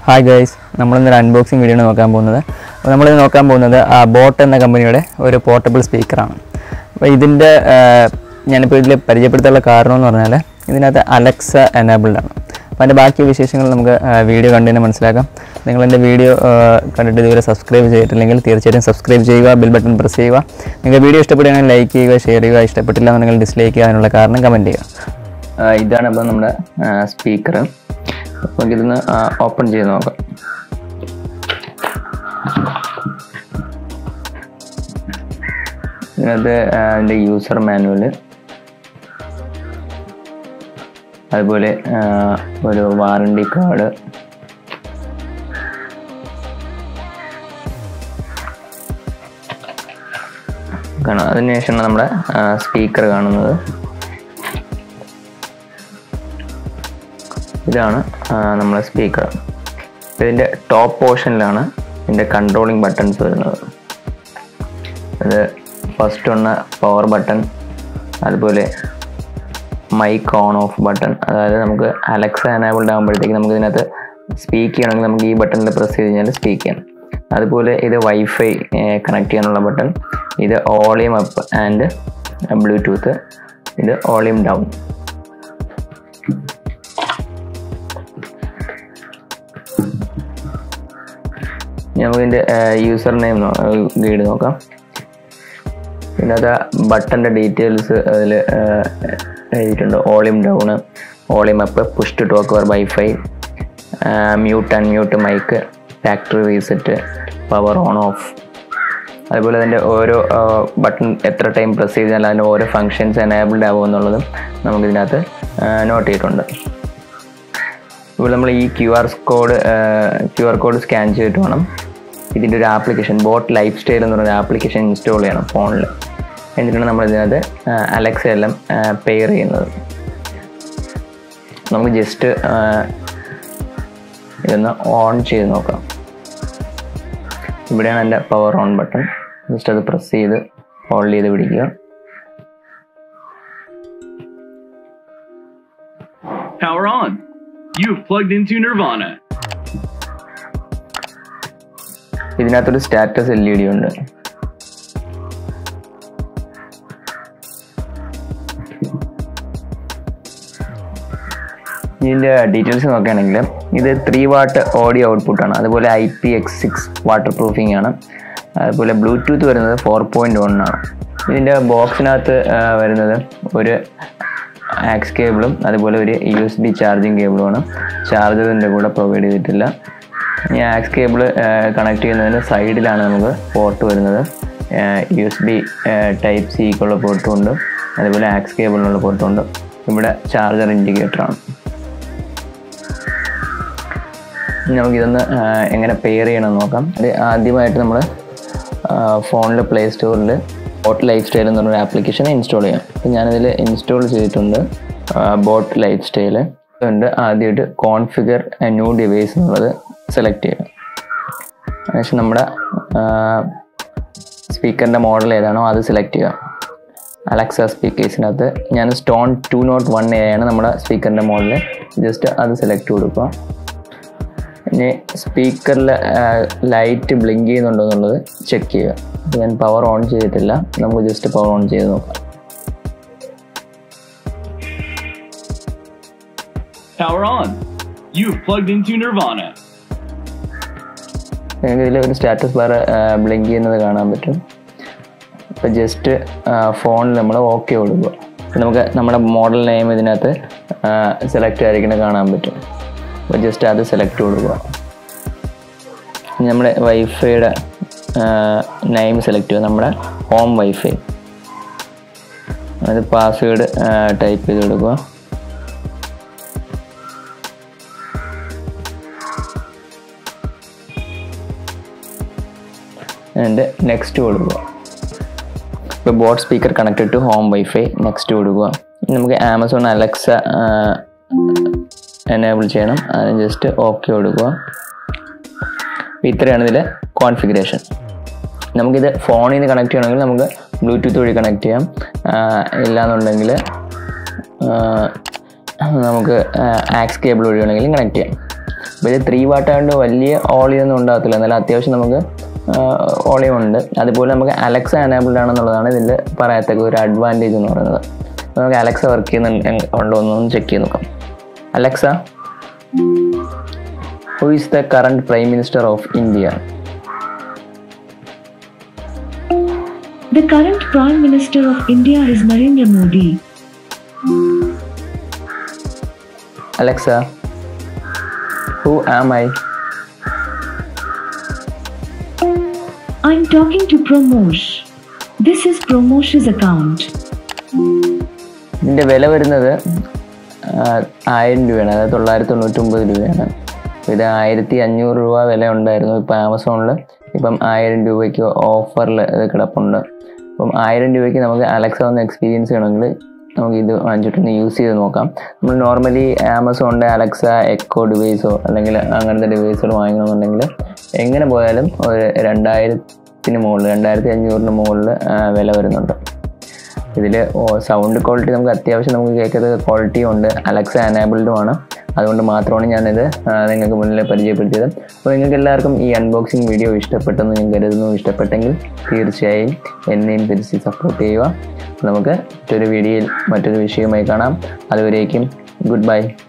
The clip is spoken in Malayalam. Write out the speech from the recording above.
ഹായ് ഗൈസ് നമ്മളിന്നൊരു അൺബോക്സിങ് വീഡിയോ ആണ് നോക്കാൻ പോകുന്നത് അപ്പോൾ നമ്മളിത് നോക്കാൻ പോകുന്നത് ആ ബോട്ട് എന്ന കമ്പനിയുടെ ഒരു പോർട്ടബിൾ സ്പീക്കറാണ് അപ്പോൾ ഇതിൻ്റെ ഞാനിപ്പോൾ ഇതിൽ പരിചയപ്പെടുത്താനുള്ള കാരണം എന്ന് പറഞ്ഞാൽ ഇതിനകത്ത് അലക്സ എനേബിൾഡ് ആണ് അപ്പോൾ അതിൻ്റെ ബാക്കി വിശേഷങ്ങൾ നമുക്ക് വീഡിയോ കണ്ടു തന്നെ മനസ്സിലാക്കാം നിങ്ങൾ എൻ്റെ വീഡിയോ കണ്ടിട്ട് ഇതുവരെ സബ്സ്ക്രൈബ് ചെയ്തിട്ടില്ലെങ്കിൽ തീർച്ചയായിട്ടും സബ്സ്ക്രൈബ് ചെയ്യുക ബിൽ ബട്ടൺ പ്രസ് ചെയ്യുക നിങ്ങൾക്ക് വീഡിയോ ഇഷ്ടപ്പെടുകയാണെങ്കിൽ ലൈക്ക് ചെയ്യുക ഷെയർ ചെയ്യുക ഇഷ്ടപ്പെട്ടില്ല എന്നുണ്ടെങ്കിൽ ഡിസ്ലൈക്ക് ചെയ്യുക അതിനുള്ള കാരണം കമൻറ്റ് ചെയ്യുക ആ, ഇതാണ് ഇപ്പോൾ നമ്മുടെ സ്പീക്കർ നമുക്കിതൊന്ന് ഓപ്പൺ ചെയ്ത് നോക്കാം ഇതിനകത്ത് ആ, അതിൻ്റെ യൂസർ മാനുവല് അതുപോലെ ആ, ഒരു വാറണ്ടി കാർഡ് കാണാം അതിനുശേഷമാണ് നമ്മുടെ സ്പീക്കർ കാണുന്നത് ഇതാണ് ആ, നമ്മളെ സ്പീക്കർ ഇതിൻ്റെ ടോപ്പ് പോർഷനിലാണ് ഇതിൻ്റെ കൺട്രോളിങ് ബട്ടൺസ് വരുന്നത് അത് ഫസ്റ്റ് ഒന്ന് പവർ ബട്ടൺ അതുപോലെ മൈക്ക് ഓൺ ഓഫ് ബട്ടൺ അതായത് നമുക്ക് അലക്സ എനേബിൾഡ് ആകുമ്പോഴത്തേക്ക് നമുക്ക് ഇതിനകത്ത് സ്പീക്ക് ചെയ്യണമെങ്കിൽ നമുക്ക് ഈ ബട്ടണിൽ പ്രസ് ചെയ്ത് കഴിഞ്ഞാൽ സ്പീക്ക് ചെയ്യാം അതുപോലെ ഇത് വൈഫൈ കണക്ട് ചെയ്യാനുള്ള ബട്ടൺ ഇത് ഓളിയം അപ്പ് ആൻഡ് ബ്ലൂടൂത്ത് ഇത് ഓളിയം ഡൗൺ നമുക്കിതിൻ്റെ യൂസർ നെയിം ഗൈഡ് നോക്കാം ഇതിനകത്ത് ബട്ടൻ്റെ ഡീറ്റെയിൽസ് അതിൽ എഴുതിയിട്ടുണ്ട് volume down volume up push to talk or wifi mute unmute mic factory reset power on off അതുപോലെ അതിൻ്റെ ഓരോ ബട്ടൺ എത്ര ടൈം പ്രസ് ചെയ്താൽ അതിൻ്റെ ഓരോ ഫങ്ഷൻസ് എനേബിൾഡ് ആകുമെന്നുള്ളതും നമുക്കിതിനകത്ത് നോട്ട് ചെയ്തിട്ടുണ്ട് ഇപ്പോൾ നമ്മൾ ഈ Q R code Q R code scan ചെയ്തിട്ട് വേണം ഇതിൻ്റെ ഒരു ആപ്ലിക്കേഷൻ ബോട്ട് ലൈഫ് സ്റ്റൈൽ എന്ന് പറയുന്ന ആപ്ലിക്കേഷൻ ഇൻസ്റ്റാൾ ചെയ്യണം ഫോണിൽ എന്നിട്ടാണ് നമ്മൾ ഇതിനകത്ത് അലക്സ എല്ലാം പെയർ ചെയ്യുന്നത് നമുക്ക് ജസ്റ്റ് ഇതൊന്ന് ഓൺ ചെയ്ത് നോക്കാം ഇവിടെയാണ് എൻ്റെ പവർ ഓൺ ബട്ടൺ ജസ്റ്റ് അത് പ്രസ് ചെയ്ത് ഹോൾഡ് ചെയ്ത് പിടിക്കുക Power on. You've plugged into Nirvana. ഇതിനകത്തൊരു സ്റ്റാറ്റസ് എൽ ഇ ഡി ഉണ്ട് ഇതിൻ്റെ ഡീറ്റെയിൽസ് നോക്കുകയാണെങ്കിൽ ഇത് ത്രീ വാട്ട് ഓഡിയോ ഔട്ട്പുട്ടാണ് അതുപോലെ I P X six water proofing ആണ് അതുപോലെ ബ്ലൂടൂത്ത് വരുന്നത് ഫോർ പോയിൻറ്റ് വൺ ആണ് ഇതിൻ്റെ ബോക്സിനകത്ത് ആ, വരുന്നത് ഒരു ആക്സ് കേബിളും അതുപോലെ ഒരു യു എസ് ബി ചാർജിങ് കേബിളുമാണ് ചാർജറിൻ്റെ കൂടെ പ്രൊവൈഡ് ചെയ്തിട്ടില്ല ഈ ആക്സ് കേബിൾ കണക്ട് ചെയ്യുന്നതിന് സൈഡിലാണ് നമുക്ക് പോർട്ട് വരുന്നത് യു എസ് ബി ടൈപ്പ് സിക്കുള്ള പോർട്ടും ഉണ്ട് അതുപോലെ ആക്സ് കേബിളിനുള്ള പോർട്ടും ഉണ്ട് ഇവിടെ ചാർജർ ഇൻഡിക്കേറ്ററാണ് ഇനി നമുക്കിതൊന്ന് ആ, എങ്ങനെ പെയർ ചെയ്യണമെന്ന് നോക്കാം അത് ആദ്യമായിട്ട് നമ്മൾ ഫോണിൽ പ്ലേ സ്റ്റോറിൽ ബോട്ട് ലൈഫ് സ്റ്റൈൽ എന്ന് പറഞ്ഞൊരു ആപ്ലിക്കേഷൻ ഇൻസ്റ്റാൾ ചെയ്യാം അപ്പം ഞാനിതിൽ ഇൻസ്റ്റാൾ ചെയ്തിട്ടുണ്ട് ബോട്ട് ലൈഫ് സ്റ്റൈൽ ഉണ്ട് ആദ്യമായിട്ട് കോൺഫിഗർ ന്യൂ ഡിവൈസ് എന്നുള്ളത് സെലക്ട് ചെയ്യുക അതിനുശേഷം നമ്മുടെ സ്പീക്കറിൻ്റെ മോഡൽ ഏതാണോ അത് സെലക്ട് ചെയ്യുക അലക്സ സ്പീക്കേഴ്സിനകത്ത് ഞാൻ stone two nought one A ആണ് നമ്മുടെ സ്പീക്കറിൻ്റെ മോഡൽ ജസ്റ്റ് അത് സെലക്ട് കൊടുക്കുക ഇനി സ്പീക്കറിൽ ലൈറ്റ് ബ്ലിങ്ക് ചെയ്യുന്നുണ്ടോ എന്നുള്ളത് ചെക്ക് ചെയ്യുക അപ്പോൾ ഞാൻ പവർ ഓൺ ചെയ്തിട്ടില്ല നമുക്ക് ജസ്റ്റ് പവർ ഓൺ ചെയ്ത് നോക്കാം Power on. You've plugged into Nirvana. നിങ്ങൾക്ക് ഇതിൽ ഒരു സ്റ്റാറ്റസ് ബാർ ബ്ലിങ്ക് ചെയ്യുന്നത് കാണാൻ പറ്റും അപ്പോൾ ജസ്റ്റ് ഫോണിൽ നമ്മൾ ഓക്കെ കൊടുക്കുക അപ്പോൾ നമുക്ക് നമ്മുടെ മോഡൽ നെയിം ഇതിനകത്ത് സെലക്ട് ആയിരിക്കുന്നത് കാണാൻ പറ്റും അപ്പോൾ ജസ്റ്റ് അത് സെലക്ട് കൊടുക്കുക ഇനി നമ്മുടെ വൈഫൈയുടെ നെയിം സെലക്ട് ചെയ്യുക നമ്മുടെ ഹോം വൈഫൈ അത് പാസ്വേഡ് ടൈപ്പ് ചെയ്ത് കൊടുക്കുക ആൻഡ് നെക്സ്റ്റ് കൊടുക്കുക ഇപ്പോൾ boAt speaker connected to home wifi next കൊടുക്കുക ഇനി നമുക്ക് ആമസോൺ അലക്സ എനേബിൾ ചെയ്യണം അതിന് ജസ്റ്റ് ഓക്കെ കൊടുക്കുക അപ്പോൾ ഇത്രയാണ് ഇതിലെ കോൺഫിഗറേഷൻ നമുക്കിത് ഫോണിൽ നിന്ന് കണക്ട് ചെയ്യണമെങ്കിൽ നമുക്ക് ബ്ലൂടൂത്ത് വഴി കണക്ട് ചെയ്യാം ഇല്ലാന്നുണ്ടെങ്കിൽ നമുക്ക് ആക്സ് കേബിൾ വഴി വേണമെങ്കിലും കണക്ട് ചെയ്യാം അപ്പോൾ ഇത് ത്രീ വാട്ട് ആയതുകൊണ്ട് വലിയ ഓളിയൊന്നും ഉണ്ടാകത്തില്ല എന്നാലും അത്യാവശ്യം നമുക്ക് ഓളിയം ഉണ്ട് അതുപോലെ നമുക്ക് അലക്സ എനാബിൾഡ് ആണെന്നുള്ളതാണ് ഇതിൽ പറയത്തക്ക ഒരു അഡ്വാൻറ്റേജ് എന്ന് പറയുന്നത് അപ്പോൾ നമുക്ക് അലക്സ വർക്ക് ചെയ്യുന്നുണ്ടോ എന്നൊന്ന് ചെക്ക് ചെയ്ത് നോക്കാം Alexa who is the current prime minister of India The current Prime Minister of India is Narendra Modi. Alexa who am I I'm talking to Promosh. This is Promosh's account. ഇതിൻ്റെ വില വരുന്നത് ആ, ആയിരം രൂപയാണ് അതായത് തൊള്ളായിരത്തി തൊണ്ണൂറ്റൊമ്പത് രൂപയാണ് ഇത് ആയിരത്തി അഞ്ഞൂറ് രൂപ വില ഉണ്ടായിരുന്നു ഇപ്പം ആമസോണിൽ ഇപ്പം ആയിരം രൂപയ്ക്ക് ഓഫറിൽ ഇത് കിടപ്പുണ്ട് അപ്പം ആയിരം രൂപയ്ക്ക് നമുക്ക് അലക്സ ഒന്ന് എക്സ്പീരിയൻസ് ചെയ്യണമെങ്കിൽ നമുക്ക് ഇത് വാങ്ങിച്ചിട്ടൊന്ന് യൂസ് ചെയ്ത് നോക്കാം നമ്മൾ നോർമലി ആമസോണിൻ്റെ അലക്സ എക്കോ ഡിവൈസോ അല്ലെങ്കിൽ അങ്ങനത്തെ ഡിവൈസുകൾ വാങ്ങണമെന്നുണ്ടെങ്കിൽ എങ്ങനെ പോയാലും ഒരു രണ്ടായിരത്തിന് മുകളിൽ രണ്ടായിരത്തി അഞ്ഞൂറിന് മുകളിൽ വില വരുന്നുണ്ട് ഇതിൽ സൗണ്ട് ക്വാളിറ്റി നമുക്ക് അത്യാവശ്യം നമുക്ക് കേൾക്കുന്നത് ക്വാളിറ്റിയും ഉണ്ട് അലക്സ എനാബിൾഡും ആണ് അതുകൊണ്ട് മാത്രമാണ് ഞാനിത് ആ, നിങ്ങൾക്ക് മുന്നിൽ പരിചയപ്പെടുത്തിയത് അപ്പോൾ നിങ്ങൾക്ക് എല്ലാവർക്കും ഈ അൺബോക്സിങ് വീഡിയോ ഇഷ്ടപ്പെട്ടെന്ന് ഞാൻ കരുതുന്നു ഇഷ്ടപ്പെട്ടെങ്കിൽ തീർച്ചയായും എന്നെയും തിരിച്ച് സപ്പോർട്ട് ചെയ്യുക അപ്പോൾ നമുക്ക് മറ്റൊരു വീഡിയോയിൽ മറ്റൊരു വിഷയവുമായി കാണാം അതുവരേക്കും ഗുഡ് ബൈ